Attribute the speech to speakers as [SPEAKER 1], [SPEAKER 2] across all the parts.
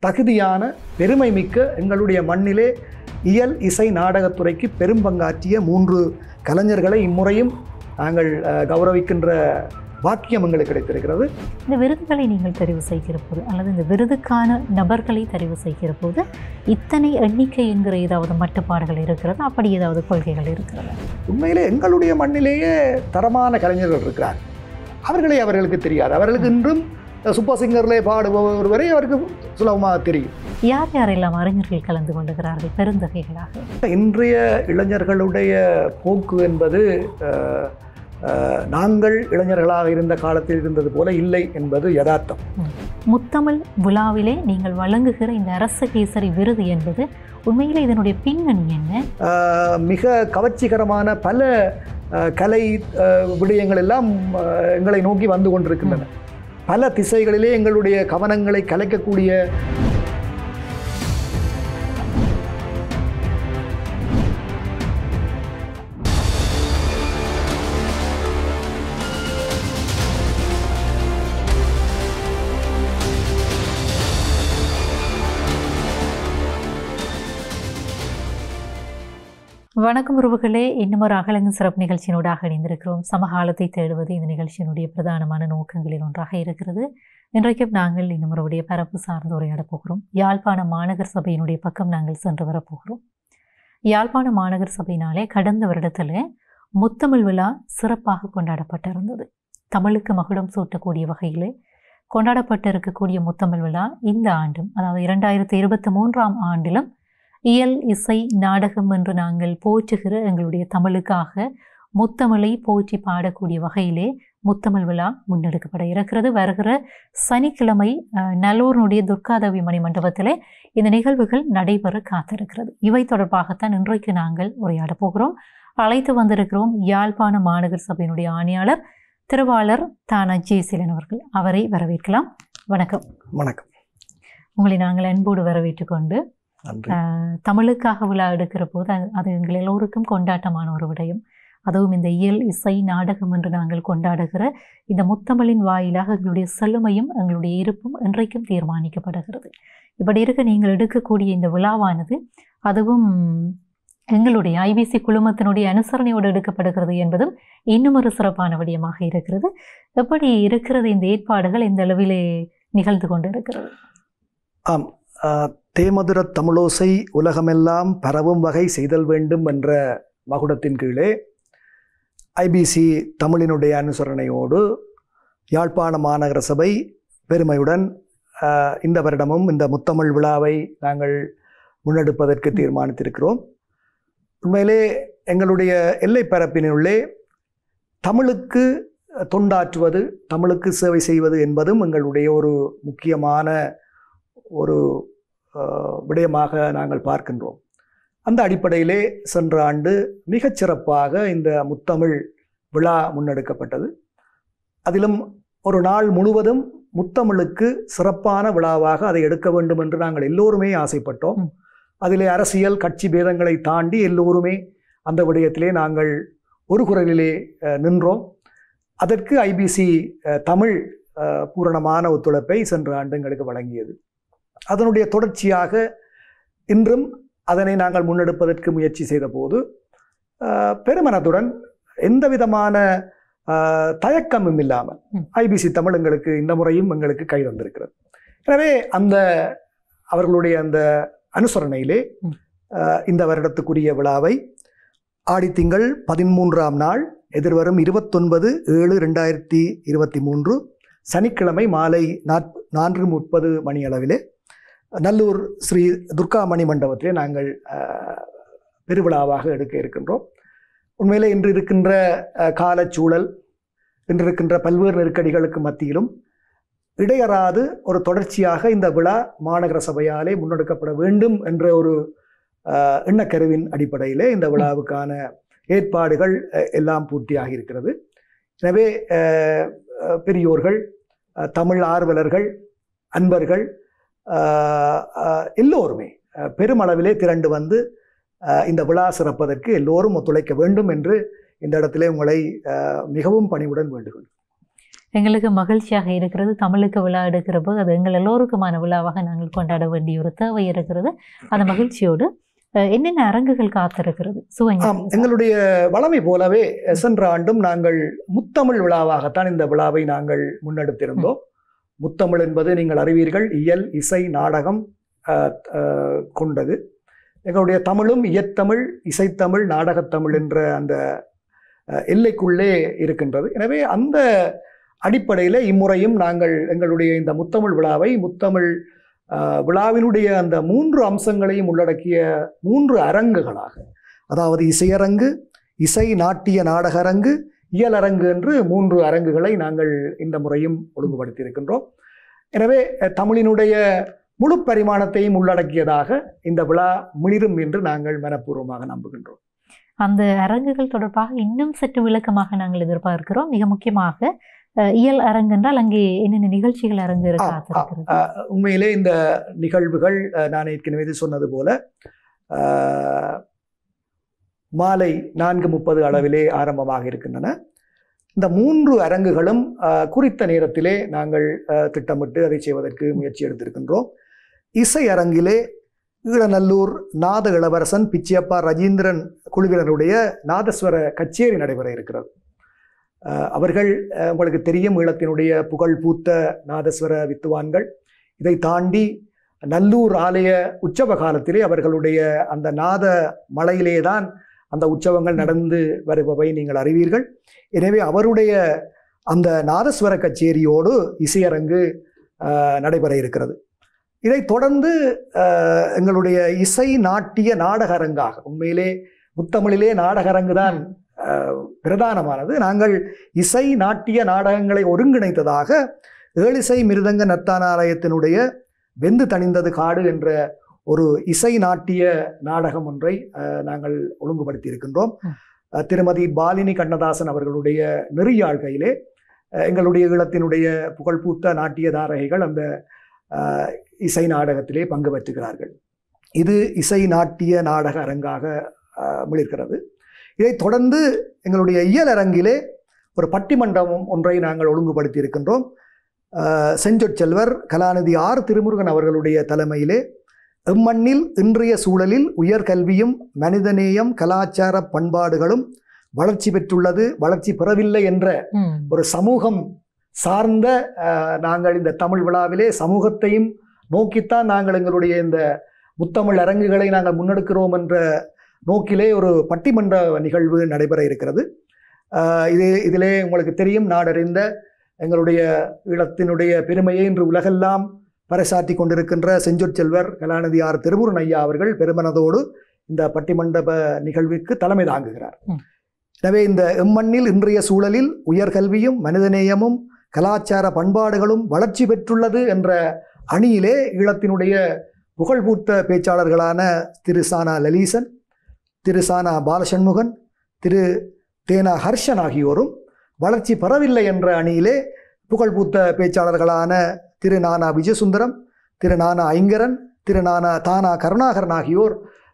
[SPEAKER 1] தகுதியான பெருமை மிக்க எங்களுடைய மண்ணிலே இயல் இசை நாடகத்துறைக்கு பெரும்பங்காற்றிய மூன்று கலைஞர்களை இம்முறையும் நாங்கள் அஹ், கௌரவிக்கின்ற பாக்கியம் எங்களுக்கு கிடைத்திருக்கிறது
[SPEAKER 2] இந்த விருதுகளை நீங்கள் தெரிவு செய்கிற போது அல்லது இந்த விருதுக்கான நபர்களை தெரிவு செய்கிற போது இத்தனை எண்ணிக்கை என்கிற ஏதாவது மட்டுப்பாடுகள் இருக்கிறது அப்படி ஏதாவது கொள்கைகள் இருக்கிறதா
[SPEAKER 1] உண்மையிலே எங்களுடைய மண்ணிலேயே தரமான கலைஞர்கள் இருக்கிறார் அவர்களை அவர்களுக்கு தெரியாது அவர்களுக்கு இன்றும் சூப்பர் சிங்கர்லே பாடுபவர் வரை அவருக்கு சுலபமாக தெரியும்
[SPEAKER 2] யார் யாரெல்லாம் அறிஞர்கள் கலந்து கொண்டுகிறார்கள் பெருந்தகைகளாக
[SPEAKER 1] இன்றைய இளைஞர்களுடைய போக்கு என்பது அஹ், அஹ், நாங்கள் இளைஞர்களாக இருந்த காலத்தில் இருந்தது போல இல்லை என்பது யதார்த்தம்
[SPEAKER 2] முத்தமிழ் விழாவிலே நீங்கள் வழங்குகிற இந்த அரச கேசரி விருது என்பது உண்மையிலே இதனுடைய பின்னணி என்ன
[SPEAKER 1] அஹ், மிக கவர்ச்சிகரமான பல அஹ், கலை அஹ், விடயங்கள் எல்லாம் அஹ், எங்களை நோக்கி வந்து கொண்டிருக்கின்றன பல திசைகளிலே எங்களுடைய கவனங்களை கலைக்கக்கூடிய
[SPEAKER 2] வணக்கம் உறவுகளே இன்னும் ஒரு அகலங்கு சிறப்பு நிகழ்ச்சியினூடாக இணைந்திருக்கிறோம் சமகாலத்தை தேடுவது இந்த நிகழ்ச்சியினுடைய பிரதானமான நோக்கங்களில் ஒன்றாக இருக்கிறது இன்றைக்கும் நாங்கள் இன்னும் ஒருவருடைய பரப்பு சார்ந்து உரையாடப் போகிறோம் யாழ்ப்பாண மாநகர் சபையினுடைய பக்கம் நாங்கள் சென்று வரப்போகிறோம் யாழ்ப்பாண மாநகர் சபையினாலே கடந்த வருடத்தில் முத்தமிழ் விழா சிறப்பாக கொண்டாடப்பட்டிருந்தது தமிழுக்கு மகுடம் சூட்டக்கூடிய வகையிலே கொண்டாடப்பட்டு இருக்கக்கூடிய முத்தமிழ் விழா இந்த ஆண்டும் அதாவது இரண்டாயிரத்தி இருபத்தி மூன்றாம் ஆண்டிலும் இயல் இசை நாடகம் என்று நாங்கள் போற்றுகிற எங்களுடைய தமிழுக்காக முத்தமிழை போற்றி பாடக்கூடிய வகையிலே முத்தமிழ் விழா முன்னெடுக்கப்பட இருக்கிறது வருகிற சனிக்கிழமை அஹ், நல்லூரினுடைய துர்காதேவி மணி மண்டபத்திலே இந்த நிகழ்வுகள் நடைபெற காத்திருக்கிறது இவை தொடர்பாகத்தான் இன்றைக்கு நாங்கள் உரையாடப் போகிறோம் அழைத்து வந்திருக்கிறோம் யாழ்ப்பாண மாநகர் சபையினுடைய ஆணையாளர் திருவாளர் தானா ஜெயசீலன் அவர்கள் அவரை வரவேற்கலாம் வணக்கம்
[SPEAKER 1] வணக்கம்
[SPEAKER 2] உங்களை நாங்கள் அன்போடு வரவேற்றுக் கொண்டு
[SPEAKER 1] நன்றி
[SPEAKER 2] ஆஹ் தமிழுக்காக விழா எடுக்கிற போது அது அது எங்கள் எல்லோருக்கும் கொண்டாட்டமான ஒரு விடயம் அதுவும் இந்த இயல் இசை நாடகம் என்று நாங்கள் கொண்டாடுகிற இந்த முத்தமிழின் வாயிலாக எங்களுடைய செழுமையும் எங்களுடைய இருப்பும் இன்றைக்கும் தீர்மானிக்கப்படுகிறது இப்படி இருக்க நீங்கள் எடுக்கக்கூடிய இந்த விழாவானது அதுவும் எங்களுடைய ஐபிசி குழுமத்தினுடைய அனுசரணையோடு எடுக்கப்படுகிறது என்பதும் இன்னும் ஒரு சிறப்பான விடயமாக இருக்கிறது எப்படி இருக்கிறது இந்த ஏற்பாடுகள் இந்த அளவிலே நிகழ்ந்து கொண்டு இருக்கிறது
[SPEAKER 1] ஆம் அஹ், தேமதுர தமிழோசை உலகமெல்லாம் பரவும் வகை செய்தல் வேண்டும் என்ற மகுடத்தின் கீழே ஐபிசி தமிழினுடைய அனுசரணையோடு யாழ்ப்பாண மாநகர சபை பெருமையுடன் அஹ், இந்த வருடமும் இந்த முத்தமிழ் விழாவை நாங்கள் முன்னெடுப்பதற்கு தீர்மானித்திருக்கிறோம் உண்மையிலே எங்களுடைய எல்லை பரப்பினுள்ளே தமிழுக்கு தொண்டாற்றுவது தமிழுக்கு சேவை செய்வது என்பதும் எங்களுடைய ஒரு முக்கியமான ஒரு அஹ், விடயமாக நாங்கள் பார்க்கின்றோம் அந்த அடிப்படையிலே சென்ற ஆண்டு மிகச் சிறப்பாக இந்த முத்தமிழ் விழா முன்னெடுக்கப்பட்டது அதிலும் ஒரு நாள் முழுவதும் முத்தமிழுக்கு சிறப்பான விழாவாக அதை எடுக்க வேண்டும் என்று நாங்கள் எல்லோருமே ஆசைப்பட்டோம்
[SPEAKER 2] ம்.
[SPEAKER 1] அதிலே அரசியல் கட்சி பேதங்களை தாண்டி எல்லோருமே அந்த விடயத்திலே நாங்கள் ஒரு குரலிலே அஹ், நின்றோம் அதற்கு ஐபிசி தமிழ் அஹ், பூரணமான ஒத்துழைப்பை சென்ற ஆண்டு எங்களுக்கு வழங்கியது அதனுடைய தொடர்ச்சியாக இன்றும் அதனை நாங்கள் முன்னெடுப்பதற்கு முயற்சி செய்தபோது அஹ், பெருமனத்துடன் எந்த விதமான அஹ், தயக்கமும் இல்லாமல்
[SPEAKER 2] ம்.
[SPEAKER 1] ஐபிசி தமிழ் எங்களுக்கு இந்த முறையும் எங்களுக்கு கை வந்திருக்கிறது எனவே அந்த அவர்களுடைய அந்த அனுசரணையிலே
[SPEAKER 2] ம்.
[SPEAKER 1] அஹ், இந்த வருடத்துக்குரிய விழாவை ஆடித்திங்கள் பதிமூன்றாம் நாள் எதிர்வரும் இருபத்தொன்பது ஏழு ரெண்டாயிரத்தி இருபத்தி மூன்று சனிக்கிழமை மாலை நாற் நான்கு முப்பது மணி அளவிலே நல்லூர் ஸ்ரீ துர்காமணி மண்டபத்திலே நாங்கள் அஹ், பெருவிழாவாக எடுக்க இருக்கின்றோம் உண்மையிலே இன்று இருக்கின்ற அஹ், காலச்சூழல் இன்று இருக்கின்ற பல்வேறு நெருக்கடிகளுக்கு மத்தியிலும் இடையறாது ஒரு தொடர்ச்சியாக இந்த விழா மாநகர சபையாலே முன்னெடுக்கப்பட வேண்டும் என்ற ஒரு அஹ், எண்ணக்கருவின் அடிப்படையிலே இந்த விழாவுக்கான ஏற்பாடுகள் அஹ், எல்லாம் பூர்த்தியாகி இருக்கிறது எனவே அஹ், அஹ், பெரியோர்கள் அஹ், தமிழ் ஆர்வலர்கள் அன்பர்கள் அஹ், அஹ், எல்லோருமே அஹ், பெருமளவிலே திரண்டு வந்து அஹ், இந்த விழா சிறப்பதற்கு எல்லோரும் ஒத்துழைக்க வேண்டும் என்று இந்த இடத்திலே உங்களை அஹ், மிகவும் பணிவுடன் வேண்டுகிறேன்
[SPEAKER 2] எங்களுக்கு மகிழ்ச்சியாக இருக்கிறது தமிழுக்கு விழா எடுக்கிற போது அது எங்கள் எல்லோருக்குமான விழாவாக நாங்கள் கொண்டாட வேண்டிய ஒரு தேவை இருக்கிறது அந்த மகிழ்ச்சியோடு அஹ், என்னென்ன அரங்குகள் காத்திருக்கிறது
[SPEAKER 1] ஆம்
[SPEAKER 2] சுவஞ்சம்
[SPEAKER 1] எங்களுடைய வளமை போலவே சென்ற ஆண்டும் நாங்கள் முத்தமிழ் விழாவாகத்தான் இந்த விழாவை நாங்கள் முன்னெடுத்திருந்தோம் முத்தமிழ் என்பது நீங்கள் அறிவீர்கள் இயல் இசை நாடகம் அஹ், அஹ், கொண்டது எங்களுடைய தமிழும் இயத்தமிழ் இசைத்தமிழ் நாடகத்தமிழ் என்ற அந்த அஹ், எல்லைக்குள்ளே இருக்கின்றது எனவே அந்த அடிப்படையில் இம்முறையும் நாங்கள் எங்களுடைய இந்த முத்தமிழ் விழாவை முத்தமிழ் அஹ், விழாவினுடைய அந்த மூன்று அம்சங்களையும் உள்ளடக்கிய மூன்று அரங்குகளாக அதாவது இசையரங்கு இசை நாட்டிய நாடக அரங்கு இயலரங்கு என்று மூன்று அரங்குகளை நாங்கள் இந்த முறையும் ஒழுங்குபடுத்தி இருக்கின்றோம் எனவே அஹ், தமிழினுடைய முழு பரிமாணத்தையும் உள்ளடக்கியதாக இந்த விழா மிளிரும் என்று நாங்கள் மனப்பூர்வமாக நம்புகின்றோம்
[SPEAKER 2] அந்த அரங்குகள் தொடர்பாக இன்னும் சற்று விளக்கமாக நாங்கள் எதிர்பார்க்கிறோம் மிக முக்கியமாக அஹ், இயல் அரங்கு என்றால் அங்கே என்னென்ன நிகழ்ச்சிகள் அரங்கு
[SPEAKER 1] ஆ, ஆ,
[SPEAKER 2] காத்திருக்கிறது
[SPEAKER 1] ஆ, உண்மையிலே இந்த நிகழ்வுகள் அஹ், நான் ஏற்கனவே சொன்னது போல ஆஹ், மாலை நான்கு முப்பது அளவிலே ஆரம்பமாக இருக்கின்றன இந்த மூன்று அரங்குகளும் ஆஹ், குறித்த நேரத்திலே நாங்கள் ஆஹ், திட்டமிட்டு அதை செய்வதற்கு முயற்சி எடுத்திருக்கின்றோம் இசை அரங்கிலே ஈழநல்லூர் நாத இளவரசன் பிச்சியப்பா ரஜீந்திரன் குழுவினருடைய நாதஸ்வர கச்சேரி நடைபெற இருக்கிறது ஆஹ், அவர்கள் ஆஹ், உங்களுக்கு தெரியும் ஈழத்தினுடைய புகழ் பூத்த நாதஸ்வர வித்துவான்கள் இதை தாண்டி நல்லூர் ஆலய உற்சவ காலத்திலே அவர்களுடைய அந்த நாத மலையிலே தான் அந்த உற்சவங்கள் நடந்து வருபவை நீங்கள் அறிவீர்கள் எனவே அவருடைய அந்த நாதஸ்வர கச்சேரியோடு இசையரங்கு ஆஹ், நடைபெற இருக்கிறது இதைத் தொடர்ந்து ஆஹ், எங்களுடைய இசை நாட்டிய நாடக அரங்காக உண்மையிலே முத்தமிழிலே நாடக அரங்கு தான் ஆஹ், பிரதானமானது நாங்கள் இசை நாட்டிய நாடகங்களை ஒருங்கிணைத்ததாக ஏழிசை மிருதங்க நர்த்தானாலயத்தினுடைய வெந்து தணிந்தது காடு என்ற ஒரு இசை நாட்டிய நாடகம் ஒன்றை அஹ், நாங்கள் ஒழுங்குபடுத்தி இருக்கின்றோம்
[SPEAKER 2] ம்.
[SPEAKER 1] அஹ், திருமதி பாலினி கண்ணதாசன் அவர்களுடைய நெறியாழ்கையிலே அஹ், எங்களுடைய ஈழத்தினுடைய புகழ்பூத்த நாட்டிய தாரகைகள் அந்த அஹ், இசை நாடகத்திலே பங்கு பெற்றுகிறார்கள் இது இசை நாட்டிய நாடக அரங்காக அஹ், மிளிர்கிறது இதைத் தொடர்ந்து எங்களுடைய இயல் அரங்கிலே ஒரு பட்டிமண்டபம் ஒன்றை நாங்கள் ஒழுங்குபடுத்தி இருக்கின்றோம் அஹ், செஞ்சொற்செல்வர் கலாநிதி ஆர் திருமுருகன் அவர்களுடைய தலைமையிலே எம்மண்ணில் இன்றைய சூழலில் உயர்கல்வியும் மனிதநேயம் கலாச்சார பண்பாடுகளும் வளர்ச்சி பெற்றுள்ளது வளர்ச்சி பெறவில்லை என்ற
[SPEAKER 2] ம்.
[SPEAKER 1] ஒரு சமூகம் சார்ந்த அஹ், நாங்கள் இந்த தமிழ் விழாவிலே சமூகத்தையும் நோக்கித்தான் நாங்கள் எங்களுடைய இந்த முத்தமிழ் அரங்குகளை நாங்கள் முன்னெடுக்கிறோம் என்ற நோக்கிலே ஒரு பட்டிமன்ற நிகழ்வு நடைபெற இருக்கிறது அஹ், இது இதிலே உங்களுக்கு தெரியும் நாடறிந்த எங்களுடைய ஈழத்தினுடைய பெருமையை இன்று உலகெல்லாம் பறைசாற்றி கொண்டிருக்கின்ற செஞ்சொற்செல்வர் கலாநிதி ஆர் திருமுருகன் ஐயா அவர்கள் பெருமனதோடு இந்த பட்டிமண்டப நிகழ்விற்கு தலைமை தாங்குகிறார்
[SPEAKER 2] ம்.
[SPEAKER 1] எனவே இந்த எம்மண்ணில் இன்றைய சூழலில் உயர்கல்வியும் மனிதநேயமும் கலாச்சார பண்பாடுகளும் வளர்ச்சி பெற்றுள்ளது என்ற அணியிலே ஈழத்தினுடைய புகழ்பூத்த பேச்சாளர்களான திரு சானா லலீசன் திரு சானா பாலசண்முகன் திரு தேனா ஹர்ஷன் ஆகியோரும் வளர்ச்சி பெறவில்லை என்ற அணியிலே புகழ்பூத்த பேச்சாளர்களான திரு நானா விஜயசுந்தரம் திரு நானா ஐங்கரன் திரு நானா தானா கருணாகரன் ஆகியோர்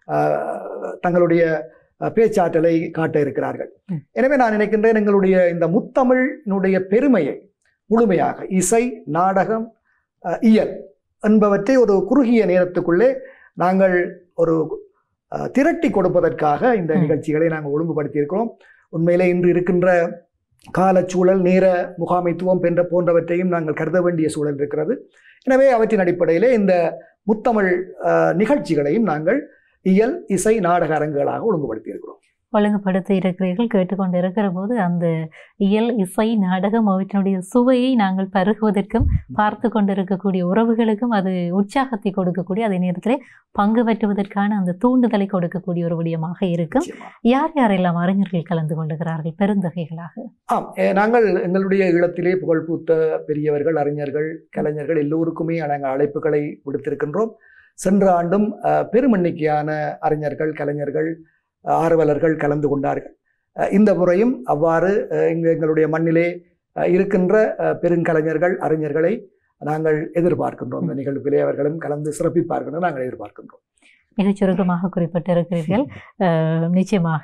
[SPEAKER 1] ஆஹ், தங்களுடைய அஹ், பேச்சாற்றலை காட்ட இருக்கிறார்கள்
[SPEAKER 2] ம்.
[SPEAKER 1] எனவே நான் நினைக்கின்றேன் எங்களுடைய இந்த முத்தமிழினுடைய பெருமையை முழுமையாக இசை நாடகம் அஹ், இயல் என்பவற்றை ஒரு குறுகிய நேரத்துக்குள்ளே நாங்கள் ஒரு அஹ், திரட்டி கொடுப்பதற்காக இந்த
[SPEAKER 2] ம்.
[SPEAKER 1] நிகழ்ச்சிகளை நாங்கள் ஒழுங்குபடுத்தி இருக்கிறோம் உண்மையிலே இன்று இருக்கின்ற காலச்சூழல் நேர முகாமைத்துவம் என்ற போன்றவற்றையும் நாங்கள் கருத வேண்டிய சூழல் இருக்கிறது எனவே அவற்றின் அடிப்படையிலே இந்த முத்தமிழ் அஹ், நிகழ்ச்சிகளையும் நாங்கள் இயல் இசை நாடக அரங்குகளாக ஒழுங்குபடுத்தி இருக்கிறோம்
[SPEAKER 2] ஒழுங்குபடுத்தி இருக்கிறீர்கள் கேட்டுக்கொண்டு இருக்கிற போது அந்த இயல் இசை நாடகம் அவற்றினுடைய சுவையை நாங்கள் பருகுவதற்கும் பார்த்து கொண்டிருக்கக்கூடிய உறவுகளுக்கும் அது உற்சாகத்தை கொடுக்கக்கூடிய அதே நேரத்திலே பங்கு பெற்றுவதற்கான அந்த தூண்டுதலை கொடுக்கக்கூடிய ஒரு விடயமாக இருக்கும்
[SPEAKER 1] நிச்சயமா.
[SPEAKER 2] யார் யாரெல்லாம் அறிஞர்கள் கலந்து கொள்ளுகிறார்கள் பெருந்தொகைகளாக
[SPEAKER 1] ஆம் எ- நாங்கள் எங்களுடைய ஈழத்திலே புகழ்பூத்த பெரியவர்கள் அறிஞர்கள் கலைஞர்கள் எல்லோருக்குமே நாங்கள் அழைப்புகளை விடுத்திருக்கின்றோம் சென்ற ஆண்டும் அஹ், பெரும் எண்ணிக்கையான அறிஞர்கள் கலைஞர்கள் அஹ், ஆர்வலர்கள் கலந்து கொண்டார்கள் அஹ், இந்த முறையும் அவ்வாறு அஹ், இங்கு எங்களுடைய மண்ணிலே அஹ், இருக்கின்ற அஹ், பெருங்கலைஞர்கள் அறிஞர்களை நாங்கள் எதிர்பார்க்கின்றோம் இந்த நிகழ்விலே அவர்களும் கலந்து சிறப்பிப்பார்கள் என்று நாங்கள் எதிர்பார்க்கின்றோம்
[SPEAKER 2] மிகச் சுருக்கமாக குறிப்பிட்டிருக்கிறீர்கள் அஹ், நிச்சயமாக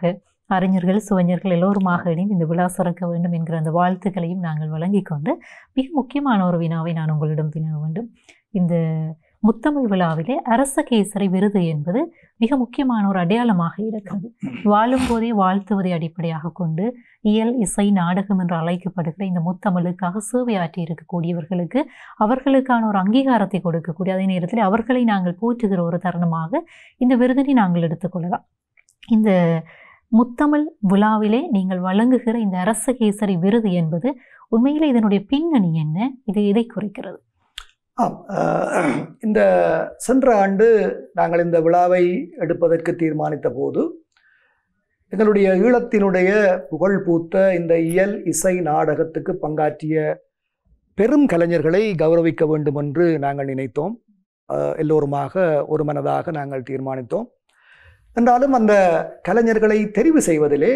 [SPEAKER 2] அறிஞர்கள் சுவைஞர்கள் எல்லோருமாக இணைந்து இந்த விழா சிறக்க வேண்டும் என்கிற அந்த வாழ்த்துக்களையும் நாங்கள் வழங்கிக் கொண்டு மிக முக்கியமான ஒரு வினாவை நான் உங்களிடம் வினவ வேண்டும் இந்த முத்தமிழ் விழாவிலே அரச கேசரி விருது என்பது மிக முக்கியமான ஒரு அடையாளமாக இருக்கிறது வாழும் போதே வாழ்த்துவதை அடிப்படையாக கொண்டு இயல் இசை நாடகம் என்று அழைக்கப்படுகிற இந்த முத்தமிழுக்காக சேவையாற்றி இருக்கக்கூடியவர்களுக்கு அவர்களுக்கான ஒரு அங்கீகாரத்தை கொடுக்கக்கூடிய அதே நேரத்தில் அவர்களை நாங்கள் போற்றுகிற ஒரு தருணமாக இந்த விருதினை நாங்கள் எடுத்துக்கொள்ளலாம் இந்த முத்தமிழ் விழாவிலே நீங்கள் வழங்குகிற இந்த அரச கேசரி விருது என்பது உண்மையில் இதனுடைய பின்னணி என்ன இது எதை குறிக்கிறது
[SPEAKER 1] ஆம் அஹ், இந்த சென்ற ஆண்டு நாங்கள் இந்த விழாவை எடுப்பதற்கு தீர்மானித்த போது எங்களுடைய ஈழத்தினுடைய புகழ் பூத்த இந்த இயல் இசை நாடகத்துக்கு பங்காற்றிய பெரும் கலைஞர்களை கௌரவிக்க வேண்டும் என்று நாங்கள் நினைத்தோம் அஹ், எல்லோருமாக ஒரு மனதாக நாங்கள் தீர்மானித்தோம் என்றாலும் அந்த கலைஞர்களை தெரிவு செய்வதிலே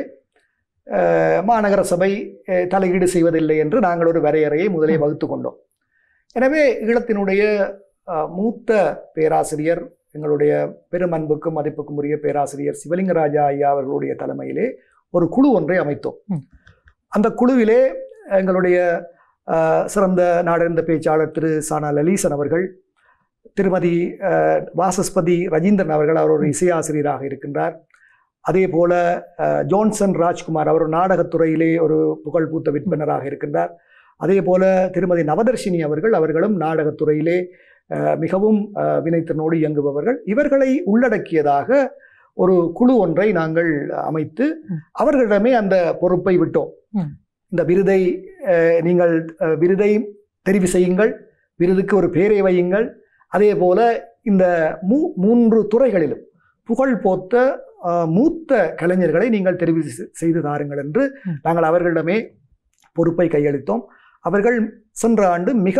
[SPEAKER 1] அஹ், மாநகர சபை அஹ், தலையீடு செய்வதில்லை என்று நாங்கள் ஒரு வரையறையை முதலே வகுத்து கொண்டோம் எனவே ஈழத்தினுடைய அஹ், மூத்த பேராசிரியர் எங்களுடைய பெரும் அன்புக்கும் மதிப்புக்கும் உரிய பேராசிரியர் சிவலிங்கராஜா ஐயா அவர்களுடைய தலைமையிலே ஒரு குழு ஒன்றை அமைத்தோம்
[SPEAKER 2] ம்.
[SPEAKER 1] அந்த குழுவிலே எங்களுடைய அஹ், சிறந்த நாடறிந்த பேச்சாளர் திரு சானா லலீசன் அவர்கள் திருமதி அஹ், வாசஸ்பதி ரஜீந்திரன் அவர்கள் அவர் ஒரு இசையாசிரியராக இருக்கின்றார் அதே போல அஹ், ஜோன்சன் ராஜ்குமார் அவர் ஒரு நாடகத்துறையிலே ஒரு புகழ்பூத்த விற்பனராக இருக்கின்றார் அதே போல திருமதி நவதர்ஷினி அவர்கள் அவர்களும் நாடகத்துறையிலே அஹ், மிகவும் அஹ், வினைத்திறனோடு இயங்குபவர்கள் இவர்களை உள்ளடக்கியதாக ஒரு குழு ஒன்றை நாங்கள் அமைத்து
[SPEAKER 2] ம்.
[SPEAKER 1] அவர்களிடமே அந்த பொறுப்பை விட்டோம்
[SPEAKER 2] ம்.
[SPEAKER 1] இந்த விருதை அஹ், நீங்கள் அஹ், விருதை தெரிவு செய்யுங்கள் விருதுக்கு ஒரு பேரை வையுங்கள் அதே போல இந்த மூ மூன்று துறைகளிலும் புகழ் போத்த அஹ், மூத்த கலைஞர்களை நீங்கள் தெரிவு செ- செய்து தாருங்கள் என்று
[SPEAKER 2] ம்.
[SPEAKER 1] நாங்கள் அவர்களிடமே பொறுப்பை கையளித்தோம் அவர்கள் சென்ற ஆண்டு மிக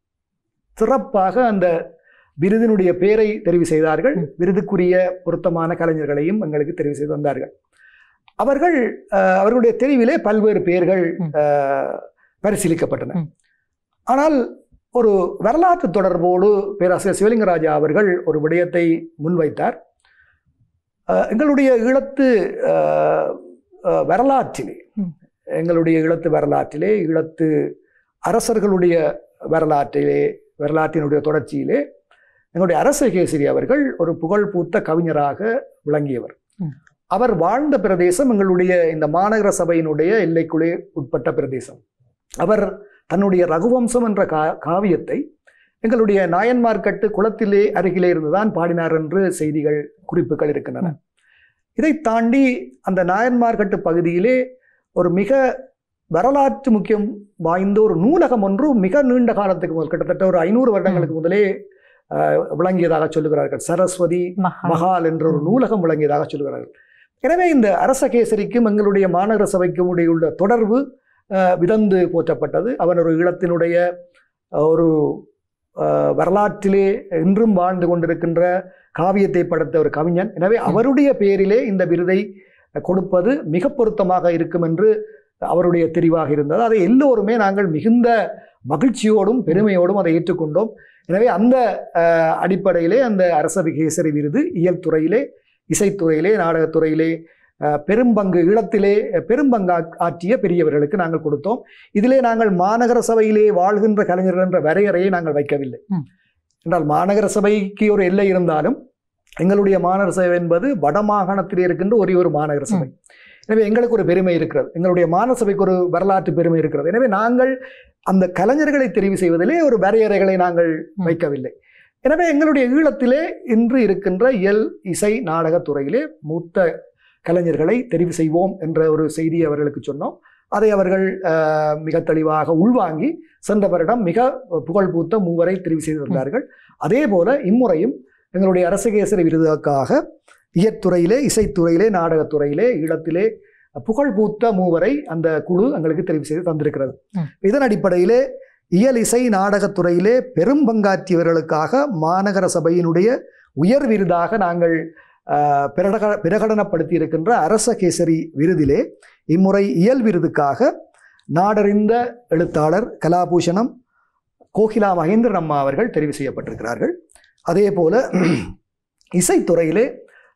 [SPEAKER 1] சிறப்பாக அந்த விருதினுடைய பெயரை தெரிவு செய்தார்கள்
[SPEAKER 2] ம்.
[SPEAKER 1] விருதுக்குரிய பொருத்தமான கலைஞர்களையும் எங்களுக்கு தெரிவு செய்து வந்தார்கள் அவர்கள் அஹ், அவர்களுடைய தெரிவிலே பல்வேறு பெயர்கள்
[SPEAKER 2] ம்.
[SPEAKER 1] அஹ், பரிசீலிக்கப்பட்டன
[SPEAKER 2] ம்.
[SPEAKER 1] ஆனால் ஒரு வரலாற்று தொடர்போடு பேராசிரியர் சிவலிங்கராஜா அவர்கள் ஒரு விடயத்தை முன்வைத்தார் அஹ், எங்களுடைய ஈழத்து அஹ், அஹ், வரலாற்றிலே
[SPEAKER 2] ம்.
[SPEAKER 1] எங்களுடைய ஈழத்து வரலாற்றிலே ஈழத்து அரசர்களுடைய வரலாற்றிலே வரலாற்றினுடைய தொடர்ச்சியிலே எங்களுடைய அரச கேசரி அவர்கள் ஒரு புகழ்பூத்த கவிஞராக விளங்கியவர்
[SPEAKER 2] ம்.
[SPEAKER 1] அவர் வாழ்ந்த பிரதேசம் எங்களுடைய இந்த மாநகர சபையினுடைய எல்லைக்குள்ளே உட்பட்ட பிரதேசம் அவர் தன்னுடைய ரகுவம்சம் என்ற கா காவியத்தை எங்களுடைய நாயன்மார்கட்டு குளத்திலே அருகிலே இருந்துதான் பாடினார் என்று செய்திகள் குறிப்புகள் இருக்கின்றன இதை தாண்டி அந்த நாயன்மார்கட்டு பகுதியிலே ஒரு மிக வரலாற்று முக்கியம் வாய்ந்த ஒரு நூலகம் ஒன்று மிக நீண்ட காலத்துக்கு முதல் கிட்டத்தட்ட ஒரு ஐநூறு வருடங்களுக்கு முதலே அஹ், விளங்கியதாக சொல்லுகிறார்கள் சரஸ்வதி
[SPEAKER 2] மகா
[SPEAKER 1] மகால் என்ற ஒரு நூலகம் விளங்கியதாக சொல்கிறார்கள் எனவே இந்த அரச கேசரிக்கும் எங்களுடைய மாநகர சபைக்கும் இடையே உள்ள தொடர்பு அஹ், விதந்து போற்றப்பட்டது அவன் ஒரு ஈழத்தினுடைய அஹ், ஒரு அஹ், வரலாற்றிலே இன்றும் வாழ்ந்து கொண்டிருக்கின்ற காவியத்தை படைத்த ஒரு கவிஞன் எனவே அவருடைய பேரிலே இந்த விருதை கொடுப்பது மிக பொருத்தமாக இருக்கும் என்று அவருடைய தெரிவாக இருந்தது அதை எல்லோருமே நாங்கள் மிகுந்த மகிழ்ச்சியோடும் பெருமையோடும் அதை ஏற்றுக்கொண்டோம் எனவே அந்த அஹ், அடிப்படையிலே அந்த அரச கேசரி விருது இயல் துறையிலே இசைத்துறையிலே நாடகத்துறையிலே அஹ், பெரும்பங்கு ஈழத்திலே பெரும்பங்கு ஆ- ஆற்றிய பெரியவர்களுக்கு நாங்கள் கொடுத்தோம் இதிலே நாங்கள் மாநகர சபையிலே வாழ்கின்ற கலைஞர்கள் என்ற வரையறையை நாங்கள் வைக்கவில்லை
[SPEAKER 2] ம்.
[SPEAKER 1] என்றால் மாநகர சபைக்கு ஒரு எல்லை இருந்தாலும் எங்களுடைய மாநகர சபை என்பது வடமாகாணத்திலே இருக்கின்ற ஒரே ஒரு மாநகர சபை எனவே எங்களுக்கு ஒரு பெருமை இருக்கிறது எங்களுடைய மாநகர சபைக்கு ஒரு வரலாற்று பெருமை இருக்கிறது எனவே நாங்கள் அந்த கலைஞர்களை தெரிவு செய்வதிலே ஒரு வரையறைகளை நாங்கள்
[SPEAKER 2] ம்.
[SPEAKER 1] வைக்கவில்லை எனவே எங்களுடைய ஈழத்திலே இன்று இருக்கின்ற இயல் இசை நாடகத் துறையிலே மூத்த கலைஞர்களை தெரிவு செய்வோம் என்ற ஒரு செய்தியை அவர்களுக்கு சொன்னோம் அதை அவர்கள் அஹ், மிக தெளிவாக உள்வாங்கி சென்ற வருடம் மிக புகழ்பூத்த மூவரை தெரிவு செய்து வந்தார்கள் அதே போல இம்முறையும் எங்களுடைய அரசகேசரி விருதுக்காக இயற்துறையிலே இசைத்துறையிலே நாடகத்துறையிலே ஈழத்திலே புகழ்பூத்த மூவரை அந்த குழு எங்களுக்கு தெரிவு செய்து தந்திருக்கிறது
[SPEAKER 2] ம்.
[SPEAKER 1] இதன் அடிப்படையிலே இயல் இசை நாடகத்துறையிலே பெரும் பங்காற்றியவர்களுக்காக மாநகர சபையினுடைய உயர் விருதாக நாங்கள் ஆஹ், பிரகட பிரகடனப்படுத்தி இருக்கின்ற அரச கேசரி விருதிலே இம்முறை இயல் விருதுக்காக நாடறிந்த எழுத்தாளர் கலாபூஷணம் கோகிலா மகேந்திரன் அம்மா அவர்கள் தெரிவு செய்யப்பட்டிருக்கிறார்கள் அதே போல இசைத்துறையிலே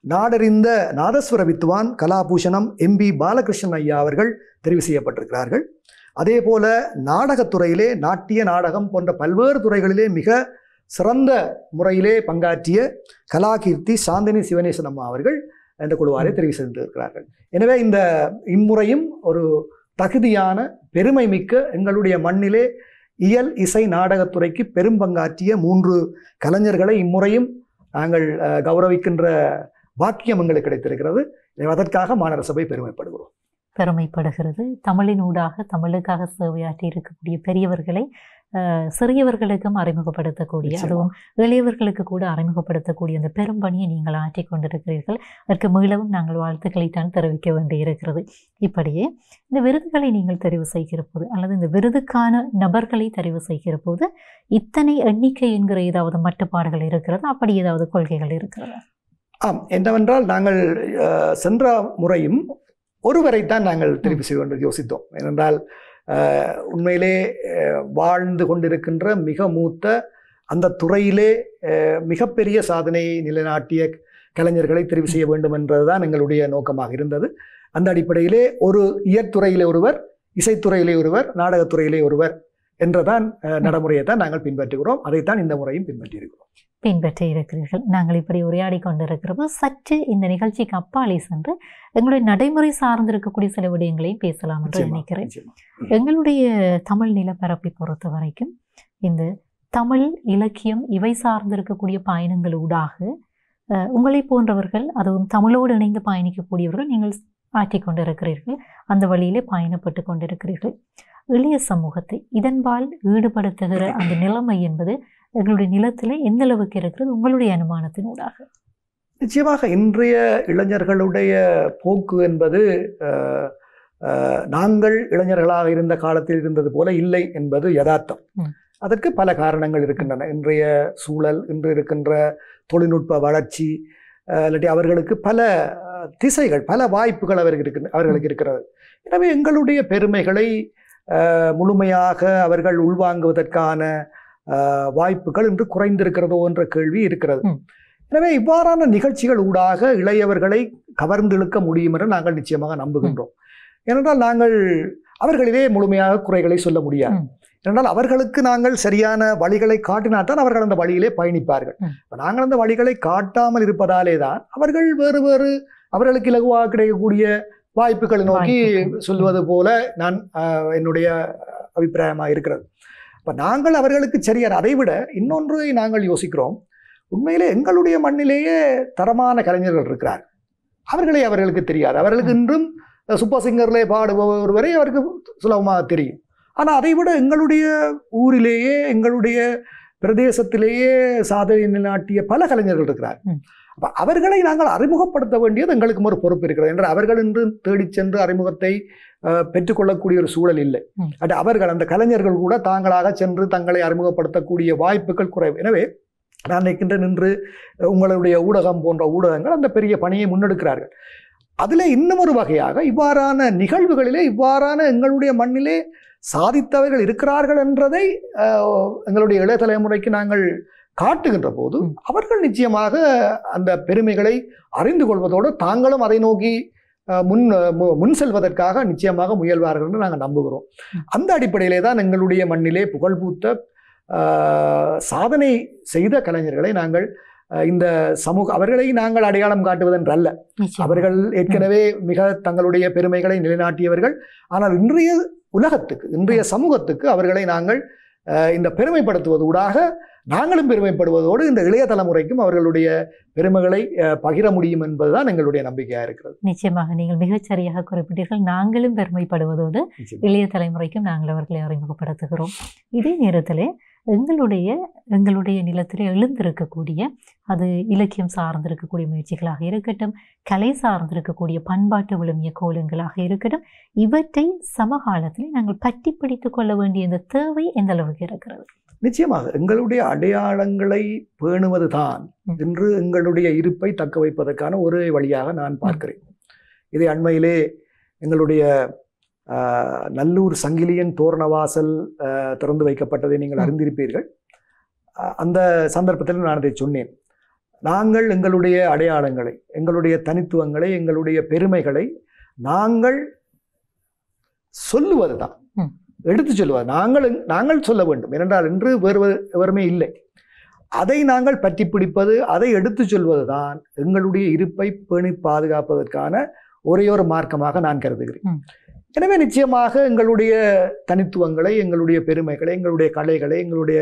[SPEAKER 1] நாடறிந்த நாதஸ்வர வித்வான் கலாபூஷணம் எம்பி பாலகிருஷ்ணன் ஐயா அவர்கள் தெரிவு செய்யப்பட்டிருக்கிறார்கள் அதே போல நாடகத்துறையிலே நாட்டிய நாடகம் போன்ற பல்வேறு துறைகளிலே மிக சிறந்த முறையிலே பங்காற்றிய கலாகீர்த்தி சாந்தினி சிவனேசன் அம்மா அவர்கள் இந்த குழுவாரை தெரிவு செய்திருக்கிறார்கள் எனவே இந்த இம்முறையும் ஒரு தகுதியான பெருமை மிக்க எங்களுடைய மண்ணிலே இயல் இசை நாடகத்துறைக்கு பெரும் பங்காற்றிய மூன்று கலைஞர்களை இம்முறையும் நாங்கள் அஹ், கௌரவிக்கின்ற பாக்கியம் எங்களுக்கு கிடைத்திருக்கிறது எனவே அதற்காக மாநகர சபை பெருமைப்படுகிறோம்
[SPEAKER 2] பெருமைப்படுகிறது தமிழின் ஊடாக தமிழுக்காக சேவையாற்றி இருக்கக்கூடிய பெரியவர்களை அஹ், சிறியவர்களுக்கும் அறிமுகப்படுத்தக்கூடிய
[SPEAKER 1] நிச்சயமா.
[SPEAKER 2] அதுவும் எளியவர்களுக்கு கூட அறிமுகப்படுத்தக்கூடிய அந்த பெரும்பணியை நீங்கள் ஆற்றிக் கொண்டிருக்கிறீர்கள் அதற்கு மீளவும் நாங்கள் வாழ்த்துக்களை தான் தெரிவிக்க வேண்டியிருக்கிறது இப்படியே இந்த விருதுகளை நீங்கள் தெரிவு செய்கிற போது அல்லது இந்த விருதுக்கான நபர்களை தெரிவு செய்கிற போது இத்தனை எண்ணிக்கை என்கிற ஏதாவது மட்டுப்பாடுகள் இருக்கிறதா அப்படி ஏதாவது கொள்கைகள் இருக்கிறதா
[SPEAKER 1] ஆம் என்னவென்றால் நாங்கள் அஹ், சென்ற முறையும் ஒருவரைத்தான் நாங்கள் தெரிவு செய்ய வேண்டும் யோசித்தோம் ஏனென்றால் அஹ், உண்மையிலே அஹ், வாழ்ந்து கொண்டிருக்கின்ற மிக மூத்த அந்த துறையிலே அஹ், மிகப்பெரிய சாதனையை நிலைநாட்டிய கலைஞர்களை தெரிவு செய்ய வேண்டும் என்பதுதான் எங்களுடைய நோக்கமாக இருந்தது அந்த அடிப்படையிலே ஒரு இயற்துறையிலே ஒருவர் இசைத்துறையிலே ஒருவர் நாடகத்துறையிலே ஒருவர் என்றதான் அஹ், நடைமுறையை தான் நாங்கள் பின்பற்றுகிறோம் அதைத்தான் இந்த முறையும் பின்பற்றியிருக்கிறோம்
[SPEAKER 2] பின்பற்றி இருக்கிறீர்கள் நாங்கள் இப்படி உரையாடி கொண்டிருக்கிறப்போ சற்று இந்த நிகழ்ச்சிக்கு அப்பாலே சென்று எங்களுடைய நடைமுறை சார்ந்திருக்கக்கூடிய சில விடயங்களையும் பேசலாம் என்று
[SPEAKER 1] நிச்சயமா,
[SPEAKER 2] நினைக்கிறேன்
[SPEAKER 1] நிச்சயமா.
[SPEAKER 2] எங்களுடைய தமிழ் நிலப்பரப்பை பொறுத்த வரைக்கும் இந்த தமிழ் இலக்கியம் இவை சார்ந்திருக்கக்கூடிய பயணங்கள் ஊடாக அஹ், உங்களை போன்றவர்கள் அதுவும் தமிழோடு இணைந்து பயணிக்கக்கூடியவர்கள் நீங்கள் ஆற்றிக் கொண்டிருக்கிறீர்கள் அந்த வழியிலே பயணப்பட்டு கொண்டிருக்கிறீர்கள் எளிய சமூகத்தை இதன்பால் ஈடுபடுத்துகிற அந்த நிலைமை என்பது எங்களுடைய நிலத்திலே எந்த அளவுக்கு இருக்கிறது உங்களுடைய அனுமானத்தினூடாக
[SPEAKER 1] நிச்சயமாக இன்றைய இளைஞர்களுடைய போக்கு என்பது அஹ், அஹ், நாங்கள் இளைஞர்களாக இருந்த காலத்தில் இருந்தது போல இல்லை என்பது யதார்த்தம்
[SPEAKER 2] ம்.
[SPEAKER 1] அதற்கு பல காரணங்கள் இருக்கின்றன இன்றைய சூழல் இன்று இருக்கின்ற தொழில்நுட்ப வளர்ச்சி அஹ், இல்லாட்டி அவர்களுக்கு பல அஹ், திசைகள் பல வாய்ப்புகள் அவருக்கு இருக்கு அவர்களுக்கு இருக்கிறது எனவே எங்களுடைய பெருமைகளை அஹ், முழுமையாக அவர்கள் உள்வாங்குவதற்கான அஹ், வாய்ப்புகள் இன்று குறைந்திருக்கிறதோ என்ற கேள்வி இருக்கிறது
[SPEAKER 2] ம்.
[SPEAKER 1] எனவே இவ்வாறான நிகழ்ச்சிகள் ஊடாக இளையவர்களை கவர்ந்திழுக்க முடியும் என்று நாங்கள் நிச்சயமாக நம்புகின்றோம் ஏனென்றால் நாங்கள் அவர்களிலே முழுமையாக குறைகளை சொல்ல முடியாது
[SPEAKER 2] ம்.
[SPEAKER 1] ஏனென்றால் அவர்களுக்கு நாங்கள் சரியான வழிகளை காட்டினால்தான் அவர்கள் அந்த வழியிலே பயணிப்பார்கள்
[SPEAKER 2] ம்.
[SPEAKER 1] இப்ப நாங்கள் அந்த வழிகளை காட்டாமல் இருப்பதாலே தான் அவர்கள் வேறு வேறு அவர்களுக்கு இலகுவாக கிடைக்கக்கூடிய வாய்ப்புகளை நோக்கி
[SPEAKER 2] வாய்ப்புகள்.
[SPEAKER 1] சொல்வது போல நான் ஆஹ், என்னுடைய அபிப்பிராயமாக இருக்கிறது அப்ப நாங்கள் அவர்களுக்கு சரியான அதை விட இன்னொன்றை நாங்கள் யோசிக்கிறோம் உண்மையிலே எங்களுடைய மண்ணிலேயே தரமான கலைஞர்கள் இருக்கிறார் அவர்களை அவர்களுக்கு தெரியாது அவர்களுக்கு இன்றும் சூப்பர் சிங்கர்லே பாடுபவர் வரை அவருக்கு சுலபமாக தெரியும் ஆனால் அதை விட எங்களுடைய ஊரிலேயே எங்களுடைய பிரதேசத்திலேயே சாதனை நிலைநாட்டிய பல கலைஞர்கள் இருக்கிறார்
[SPEAKER 2] ம்.
[SPEAKER 1] அப்ப அவர்களை நாங்கள் அறிமுகப்படுத்த வேண்டியது எங்களுக்கு ஒரு பொறுப்பு இருக்கிறது என்று அவர்கள் இன்று தேடிச் சென்று அறிமுகத்தை அஹ், பெற்றுக்கொள்ளக்கூடிய ஒரு சூழல் இல்லை
[SPEAKER 2] ம்.
[SPEAKER 1] அது அவர்கள் அந்த கலைஞர்கள் கூட தாங்களாக சென்று தங்களை அறிமுகப்படுத்தக்கூடிய வாய்ப்புகள் குறைவு எனவே நான் நிற்கின்ற நின்று உங்களுடைய ஊடகம் போன்ற ஊடகங்கள் அந்த பெரிய பணியை முன்னெடுக்கிறார்கள் அதில் இன்னும் ஒரு வகையாக இவ்வாறான நிகழ்வுகளிலே இவ்வாறான எங்களுடைய மண்ணிலே சாதித்தவர்கள் இருக்கிறார்கள் என்றதை அஹ், எங்களுடைய இளைய தலைமுறைக்கு நாங்கள் காட்டுகின்ற போது
[SPEAKER 2] ம்.
[SPEAKER 1] அவர்கள் நிச்சயமாக அந்த பெருமைகளை அறிந்து கொள்வதோடு தாங்களும் அதை நோக்கி அஹ், முன் மு- முன் செல்வதற்காக நிச்சயமாக முயல்வார்கள் என்று நாங்கள் நம்புகிறோம்
[SPEAKER 2] ம்.
[SPEAKER 1] அந்த அடிப்படையிலே தான் எங்களுடைய மண்ணிலே புகழ்பூத்த அஹ், சாதனை செய்த கலைஞர்களை நாங்கள் அஹ், இந்த சமூக அவர்களை நாங்கள் அடையாளம் காட்டுவதென்றல்ல
[SPEAKER 2] நிச்சயம்.
[SPEAKER 1] அவர்கள் ஏற்கனவே மிக தங்களுடைய பெருமைகளை நிலைநாட்டியவர்கள் ஆனால் இன்றைய உலகத்துக்கு இன்றைய சமூகத்துக்கு அவர்களை நாங்கள் அஹ், இந்த பெருமைப்படுத்துவது ஊடாக நாங்களும் பெருமைப்படுவதோடு இந்த இளைய தலைமுறைக்கும் அவர்களுடைய பெருமைகளை அஹ், பகிர முடியும் என்பதுதான் எங்களுடைய நம்பிக்கையாக இருக்கிறது
[SPEAKER 2] நிச்சயமாக நீங்கள் மிகச்சரியாக குறிப்பிட்டீர்கள் நாங்களும் பெருமைப்படுவதோடு இளைய தலைமுறைக்கும் நாங்கள் அவர்களை அறிமுகப்படுத்துகிறோம் இதே நேரத்தில் எங்களுடைய எங்களுடைய நிலத்தில் எழுந்திருக்கக்கூடிய அது இலக்கியம் சார்ந்திருக்கக்கூடிய முயற்சிகளாக இருக்கட்டும் கலை சார்ந்திருக்கக்கூடிய பண்பாட்டு விழுமிய கோலங்களாக இருக்கட்டும் இவற்றை சமகாலத்தில் நாங்கள் பற்றி பிடித்துக் கொள்ள வேண்டிய இந்த தேவை எந்த அளவுக்கு இருக்கிறது
[SPEAKER 1] நிச்சயமாக எங்களுடைய அடையாளங்களை பேணுவது தான்
[SPEAKER 2] ம்.
[SPEAKER 1] இன்று எங்களுடைய இருப்பை தக்க வைப்பதற்கான ஒரு வழியாக நான் பார்க்கிறேன் இதை அண்மையிலே எங்களுடைய ஆஹ், நல்லூர் சங்கிலியன் தோரணவாசல் ஆஹ், திறந்து வைக்கப்பட்டதை நீங்கள்
[SPEAKER 2] ம்.
[SPEAKER 1] அறிந்திருப்பீர்கள் ஆஹ், அந்த சந்தர்ப்பத்தில் நான் அதை சொன்னேன் நாங்கள் எங்களுடைய அடையாளங்களை எங்களுடைய தனித்துவங்களை எங்களுடைய பெருமைகளை நாங்கள் சொல்லுவது தான்
[SPEAKER 2] ம்.
[SPEAKER 1] எடுத்து சொல்லுவது நாங்கள் நாங்கள் சொல்ல வேண்டும் ஏனென்றால் இன்று வேறு எவருமே இல்லை அதை நாங்கள் பற்றி பிடிப்பது அதை எடுத்து சொல்வது தான் எங்களுடைய இருப்பை பேணி பாதுகாப்பதற்கான ஒரே ஒரு மார்க்கமாக நான் கருதுகிறேன்
[SPEAKER 2] ம்.
[SPEAKER 1] எனவே நிச்சயமாக எங்களுடைய தனித்துவங்களை எங்களுடைய பெருமைகளை எங்களுடைய கலைகளை எங்களுடைய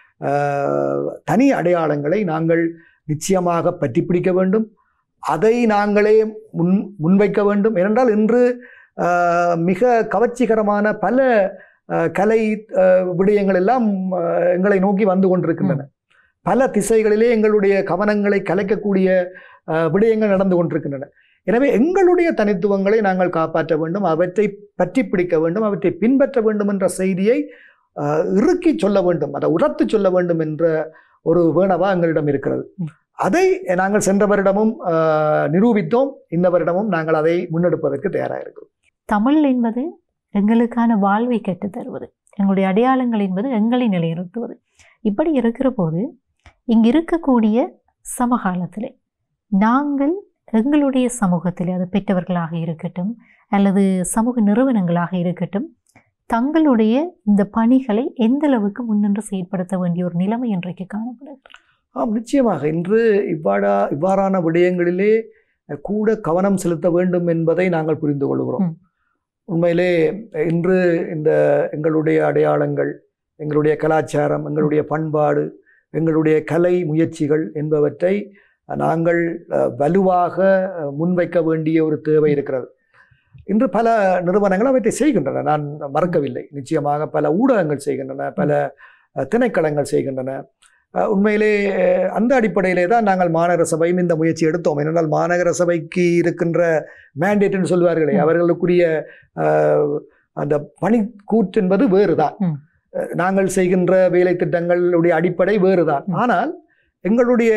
[SPEAKER 1] ஆஹ், தனி அடையாளங்களை நாங்கள் நிச்சயமாக பற்றி பிடிக்க வேண்டும் அதை நாங்களே முன் முன்வைக்க வேண்டும் ஏனென்றால் இன்று ஆஹ், மிக கவர்ச்சிகரமான பல ஆஹ், கலை ஆஹ், விடயங்கள் எல்லாம் ஆஹ், எங்களை நோக்கி வந்து கொண்டிருக்கின்றன பல திசைகளிலே எங்களுடைய கவனங்களை கலைக்கக்கூடிய ஆஹ், விடயங்கள் நடந்து கொண்டிருக்கின்றன எனவே எங்களுடைய தனித்துவங்களை நாங்கள் காப்பாற்ற வேண்டும் அவற்றை பற்றி பிடிக்க வேண்டும் அவற்றை பின்பற்ற வேண்டும் என்ற செய்தியை ஆஹ், இறுக்கி சொல்ல வேண்டும் அதை உரத்து சொல்ல வேண்டும் என்ற ஒரு வேணவா எங்களிடம் இருக்கிறது
[SPEAKER 2] ம்.
[SPEAKER 1] அதை நாங்கள் சென்ற வருடமும் ஆஹ், நிரூபித்தோம் இந்த வருடமும் நாங்கள் அதை முன்னெடுப்பதற்கு தயாராக இருக்கிறோம்
[SPEAKER 2] தமிழ் என்பது எங்களுக்கான வாழ்வை கற்றுத் தருவது எங்களுடைய அடையாளங்கள் என்பது எங்களை நிலைநிறுத்துவது இப்படி இருக்கிற போது இங்கு இருக்கக்கூடிய சமகாலத்திலே நாங்கள் எங்களுடைய சமூகத்திலே அது பெற்றவர்களாக இருக்கட்டும் அல்லது சமூக நிறுவனங்களாக இருக்கட்டும் தங்களுடைய இந்த பணிகளை எந்த அளவுக்கு முன்னின்று செயற்படுத்த வேண்டிய ஒரு நிலைமை இன்றைக்கு காணப்படுகிறது
[SPEAKER 1] ஆம் நிச்சயமாக இன்று இவ்வாறா இவ்வாறான விடயங்களிலே அஹ், கூட கவனம் செலுத்த வேண்டும் என்பதை நாங்கள் புரிந்து கொள்கிறோம்
[SPEAKER 2] ம்.
[SPEAKER 1] உண்மையிலே இன்று இந்த எங்களுடைய அடையாளங்கள் எங்களுடைய கலாச்சாரம் எங்களுடைய பண்பாடு எங்களுடைய கலை முயற்சிகள் என்பவற்றை நாங்கள் அஹ், வலுவாக அஹ், முன்வைக்க வேண்டிய ஒரு தேவை இருக்கிறது இன்று பல நிறுவனங்கள் அவற்றை செய்கின்றன நான் மறக்கவில்லை நிச்சயமாக பல ஊடகங்கள் செய்கின்றன பல அஹ், திணைக்களங்கள் செய்கின்றன அஹ், உண்மையிலே அஹ், அந்த அடிப்படையிலே தான் நாங்கள் மாநகர சபையும் இந்த முயற்சி எடுத்தோம் ஏனென்றால் மாநகர சபைக்கு இருக்கின்ற மேண்டேட்னு சொல்வார்களே
[SPEAKER 2] ம்.
[SPEAKER 1] அவர்களுக்குரிய அஹ், அந்த பணிக்கூற்று என்பது வேறுதான்
[SPEAKER 2] ம்.
[SPEAKER 1] அஹ், நாங்கள் செய்கின்ற வேலை திட்டங்களுடைய அடிப்படை வேறுதான்
[SPEAKER 2] ம்.
[SPEAKER 1] ஆனால் எங்களுடைய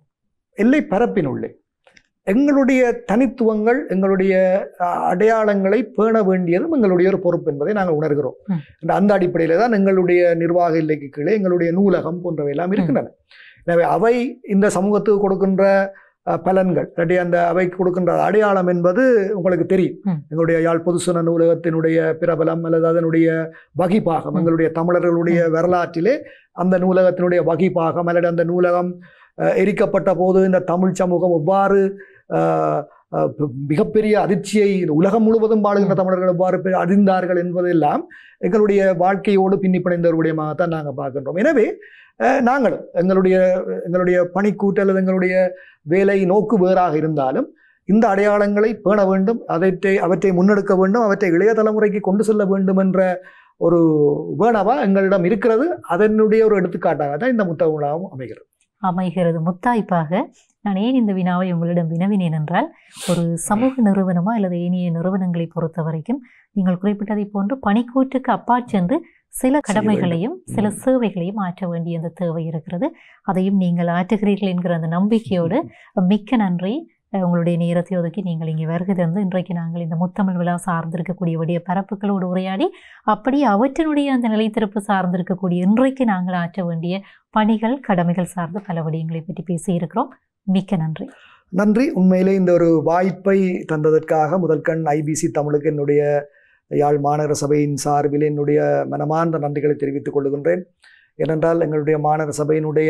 [SPEAKER 1] எல்லை பரப்பினுள்ளே எங்களுடைய தனித்துவங்கள் எங்களுடைய அஹ், அடையாளங்களை பேண வேண்டியதும் எங்களுடைய ஒரு பொறுப்பு என்பதை நாங்கள் உணர்கிறோம்
[SPEAKER 2] ம்.
[SPEAKER 1] அந்த அந்த அடிப்படையில் தான் எங்களுடைய நிர்வாக எல்லைக்கு கீழே எங்களுடைய நூலகம் போன்றவை எல்லாம் இருக்கின்றன எனவே அவை இந்த சமூகத்துக்கு கொடுக்கின்ற அஹ், பலன்கள் இல்லாட்டி அந்த அவைக்கு கொடுக்கின்ற அடையாளம் என்பது உங்களுக்கு தெரியும்
[SPEAKER 2] ம்.
[SPEAKER 1] எங்களுடைய யாழ் பொதுசுன நூலகத்தினுடைய பிரபலம் அல்லது அதனுடைய வகிபாகம்
[SPEAKER 2] ம்.
[SPEAKER 1] எங்களுடைய தமிழர்களுடைய வரலாற்றிலே அந்த நூலகத்தினுடைய வகிபாகம் அல்லது அந்த நூலகம் அஹ், எரிக்கப்பட்ட போது இந்த தமிழ் சமூகம் எவ்வாறு அஹ், அஹ், ப- மிகப்பெரிய அதிர்ச்சியை இந்த உலகம் முழுவதும் வாழுகின்ற
[SPEAKER 2] ம்.
[SPEAKER 1] தமிழர்கள் எவ்வாறு பெ- அறிந்தார்கள் என்பதெல்லாம் எங்களுடைய வாழ்க்கையோடு பின்னி பிணைந்த ஒரு விடயமாகத்தான் நாங்கள் பார்க்கின்றோம் எனவே அஹ், நாங்களும் எங்களுடைய எங்களுடைய பணிக்கூட்டு அல்லது எங்களுடைய வேலை நோக்கு வேறாக இருந்தாலும் இந்த அடையாளங்களை பேண வேண்டும் அவற்றை அவற்றை முன்னெடுக்க வேண்டும் அவற்றை இளைய தலைமுறைக்கு கொண்டு செல்ல வேண்டும் என்ற ஒரு வேணவா எங்களிடம் இருக்கிறது அதனுடைய ஒரு எடுத்துக்காட்டாக தான் இந்த முத்தக விழாவும் அமைகிறது
[SPEAKER 2] அமைகிறது முத்தாய்ப்பாக நான் ஏன் இந்த வினாவை உங்களிடம் வினவினேன் என்றால் ஒரு சமூக நிறுவனமா அல்லது ஏனைய நிறுவனங்களை பொறுத்த வரைக்கும் நீங்கள் குறிப்பிட்டதை போன்று பணிக்கூற்றுக்கு அப்பா சென்று சில கடமைகளையும் சில
[SPEAKER 1] ம்.
[SPEAKER 2] சேவைகளையும் ஆற்ற வேண்டிய அந்த தேவை இருக்கிறது அதையும் நீங்கள் ஆற்றுகிறீர்கள் என்கிற அந்த நம்பிக்கையோடு மிக்க நன்றி அஹ் உங்களுடைய நேரத்தை ஒதுக்கி நீங்கள் இங்கே வருகை தந்து இன்றைக்கு நாங்கள் இந்த முத்தமிழ் விழா சார்ந்திருக்கக்கூடியவுடைய பரப்புகளோடு உரையாடி அப்படியே அவற்றினுடைய அந்த நிலைத்திருப்பு சார்ந்திருக்கக்கூடிய இன்றைக்கு நாங்கள் ஆற்ற வேண்டிய பணிகள் கடமைகள் சார்ந்த பல விடயங்களை பற்றி பேசியிருக்கிறோம் மிக்க நன்றி
[SPEAKER 1] நன்றி உண்மையிலே இந்த ஒரு வாய்ப்பை தந்ததற்காக முதற்கண் ஐபிசி தமிழுக்கு என்னுடைய யாழ் மாநகர சபையின் சார்பில் என்னுடைய மனமார்ந்த நன்றிகளை தெரிவித்துக் கொள்கின்றேன் ஏனென்றால் எங்களுடைய மாநகர சபையினுடைய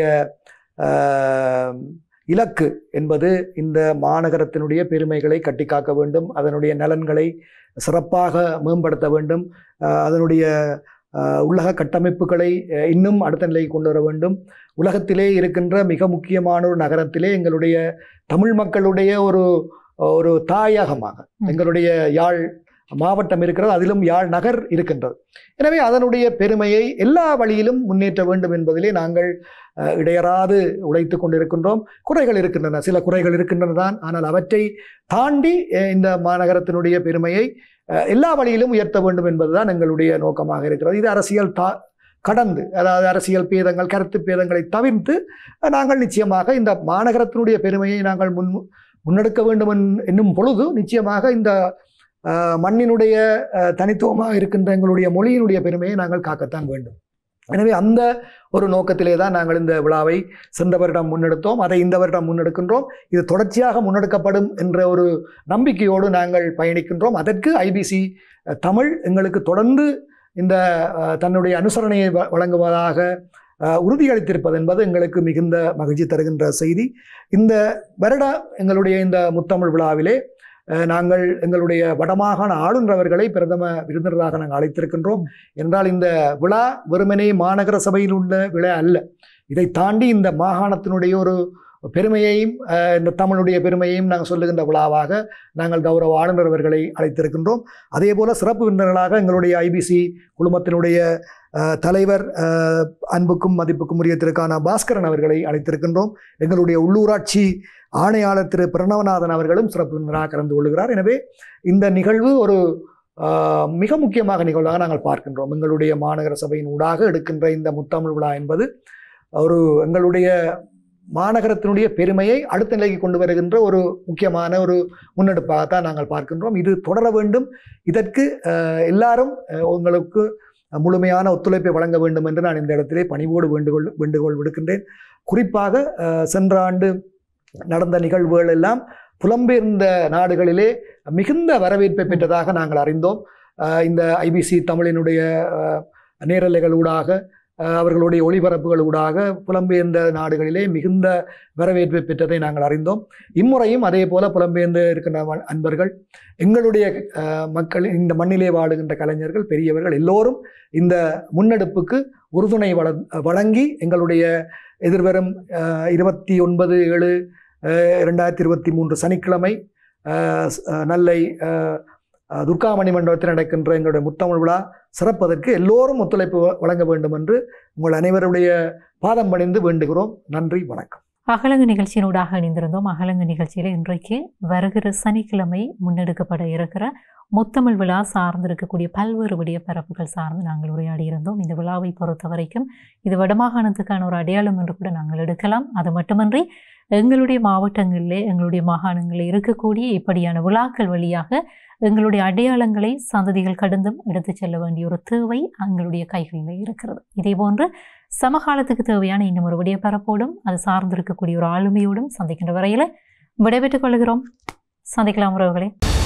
[SPEAKER 1] ஆஹ், இலக்கு என்பது இந்த மாநகரத்தினுடைய பெருமைகளை கட்டிக்காக்க வேண்டும் அதனுடைய நலன்களை சிறப்பாக மேம்படுத்த வேண்டும் ஆஹ், அதனுடைய ஆஹ், உலக கட்டமைப்புகளை அஹ், இன்னும் அடுத்த நிலைக்கு கொண்டு வர வேண்டும் உலகத்திலே இருக்கின்ற மிக முக்கியமான ஒரு நகரத்திலே எங்களுடைய தமிழ் மக்களுடைய ஒரு ஒரு தாயகமாக
[SPEAKER 2] ம்.
[SPEAKER 1] எங்களுடைய யாழ் மாவட்டம் இருக்கிறது அதிலும் யாழ் நகர் இருக்கின்றது எனவே அதனுடைய பெருமையை எல்லா வழியிலும் முன்னேற்ற வேண்டும் என்பதிலே நாங்கள் அஹ், இடையறாது உழைத்து கொண்டிருக்கின்றோம் குறைகள் இருக்கின்றன சில குறைகள் இருக்கின்றன தான் ஆனால் அவற்றை தாண்டி அஹ், இந்த மாநகரத்தினுடைய பெருமையை அஹ், எல்லா வழியிலும் உயர்த்த வேண்டும் என்பதுதான் எங்களுடைய நோக்கமாக இருக்கிறது இது அரசியல் தா கடந்து அதாவது அரசியல் பேதங்கள் கருத்து பேதங்களை தவிர்த்து அஹ், நாங்கள் நிச்சயமாக இந்த மாநகரத்தினுடைய பெருமையை நாங்கள் முன் முன்னெடுக்க வேண்டும் என்- என்னும் பொழுது நிச்சயமாக இந்த அஹ், மண்ணினுடைய அஹ், தனித்துவமாக இருக்கின்ற எங்களுடைய மொழியினுடைய பெருமையை நாங்கள் காக்கத்தான் வேண்டும் எனவே அந்த ஒரு நோக்கத்திலே தான் நாங்கள் இந்த விழாவை சென்ற வருடம் முன்னெடுத்தோம் அதை இந்த வருடம் முன்னெடுக்கின்றோம் இது தொடர்ச்சியாக முன்னெடுக்கப்படும் என்ற ஒரு நம்பிக்கையோடு நாங்கள் பயணிக்கின்றோம் அதற்கு ஐபிசி தமிழ் எங்களுக்கு தொடர்ந்து இந்த அஹ், தன்னுடைய அனுசரணையை வ- வழங்குவதாக அஹ், உறுதியளித்திருப்பது என்பது எங்களுக்கு மிகுந்த மகிழ்ச்சி தருகின்ற செய்தி இந்த வருட எங்களுடைய இந்த முத்தமிழ் விழாவிலே அஹ், நாங்கள் எங்களுடைய வடமாகாண ஆளுநர் அவர்களை பிரதம விருந்தினராக நாங்கள் அழைத்திருக்கின்றோம் என்றால் இந்த விழா வெறுமனே மாநகர சபையில் உள்ள விழா அல்ல இதை தாண்டி இந்த மாகாணத்தினுடைய ஒரு பெருமையையும் அஹ், இந்த தமிழுடைய பெருமையையும் நாங்கள் சொல்லுகின்ற விழாவாக நாங்கள் கௌரவ ஆளுநர் அவர்களை அழைத்திருக்கின்றோம் அதே போல சிறப்பு விருந்தினர்களாக எங்களுடைய ஐபிசி குழுமத்தினுடைய அஹ், தலைவர் அஹ், அன்புக்கும் மதிப்புக்கும் உரிய திருக்கான பாஸ்கரன் அவர்களை அழைத்திருக்கின்றோம் எங்களுடைய உள்ளூராட்சி ஆணையாளர் திரு பிரணவநாதன் அவர்களும் சிறப்பு விருந்தினராக கலந்து கொள்கிறார் எனவே இந்த நிகழ்வு ஒரு ஆஹ், மிக முக்கியமாக நிகழ்வாக நாங்கள் பார்க்கின்றோம் எங்களுடைய மாநகர சபையின் ஊடாக எடுக்கின்ற இந்த முத்தமிழ் விழா என்பது ஒரு எங்களுடைய மாநகரத்தினுடைய பெருமையை அடுத்த நிலைக்கு கொண்டு வருகின்ற ஒரு முக்கியமான ஒரு முன்னெடுப்பாகத்தான் நாங்கள் பார்க்கின்றோம் இது தொடர வேண்டும் இதற்கு ஆஹ், எல்லாரும் ஆஹ், உங்களுக்கு முழுமையான ஒத்துழைப்பை வழங்க வேண்டும் என்று நான் இந்த இடத்திலே பணிவோடு வேண்டுகோள் வேண்டுகோள் விடுக்கின்றேன் குறிப்பாக ஆஹ், சென்ற ஆண்டு நடந்த நிகழ்வுகள் எல்லாம் புலம்பெயர்ந்த நாடுகளிலே மிகுந்த வரவேற்பை பெற்றதாக நாங்கள் அறிந்தோம் ஆஹ் இந்த ஐபிசி தமிழினுடைய ஆஹ், நேரலைகளூடாக ஆஹ், அவர்களுடைய ஒளிபரப்புகளூடாக புலம்பெயர்ந்த நாடுகளிலே மிகுந்த வரவேற்பை பெற்றதை நாங்கள் அறிந்தோம் இம்முறையும் அதே போல புலம்பெயர்ந்து இருக்கின்ற வ- அன்பர்கள் எங்களுடைய ஆஹ், மக்கள் இந்த மண்ணிலே வாழுகின்ற கலைஞர்கள் பெரியவர்கள் எல்லோரும் இந்த முன்னெடுப்புக்கு உறுதுணை வழ வழங்கி எங்களுடைய எதிர்வரும் ஆஹ், இருபத்தி ஒன்பது ஏழு ரெண்டாயிரத்தி இருபத்தி மூன்று சனிக்கிழமை ஆஹ், ஸ்- ஆஹ், நெல்லை ஆஹ், ஆஹ், துர்காமணி மண்டபத்தில் நடக்கின்ற எங்களுடைய முத்தமிழ் விழா சிறப்பதற்கு எல்லோரும் ஒத்துழைப்பு வ- வழங்க வேண்டும் என்று உங்கள் அனைவருடைய பாதம் பணிந்து வேண்டுகிறோம் நன்றி வணக்கம்
[SPEAKER 2] அகலங்கு நிகழ்ச்சியினூடாக இணைந்திருந்தோம் அகலங்கு நிகழ்ச்சியில் இன்றைக்கு வருகிற சனிக்கிழமை முன்னெடுக்கப்பட இருக்கிற முத்தமிழ் விழா சார்ந்து இருக்கக்கூடிய பல்வேறு விடிய பரப்புகள் சார்ந்து நாங்கள் உரையாடி இருந்தோம் இந்த விழாவை பொறுத்த வரைக்கும் இது வடமாகாணத்துக்கான ஒரு அடையாளம் என்று கூட நாங்கள் எடுக்கலாம் அது மட்டுமன்றி எங்களுடைய மாவட்டங்களிலே எங்களுடைய மாகாணங்களில் இருக்கக்கூடிய இப்படியான விழாக்கள் வழியாக எங்களுடைய அடையாளங்களை சந்ததிகள் கடந்தும் எடுத்துச் செல்ல வேண்டிய ஒரு தேவை எங்களுடைய கைகளில் இருக்கிறது இதே போன்று சமகாலத்துக்கு தேவையான இன்னும் ஒரு விடிய பரப்போடும் அது சார்ந்திருக்கக்கூடிய ஒரு ஆளுமையோடும் சந்திக்கின்ற வரையில் விடைபெற்றுக் கொள்கிறோம் சந்திக்கலாம் உறவுகளே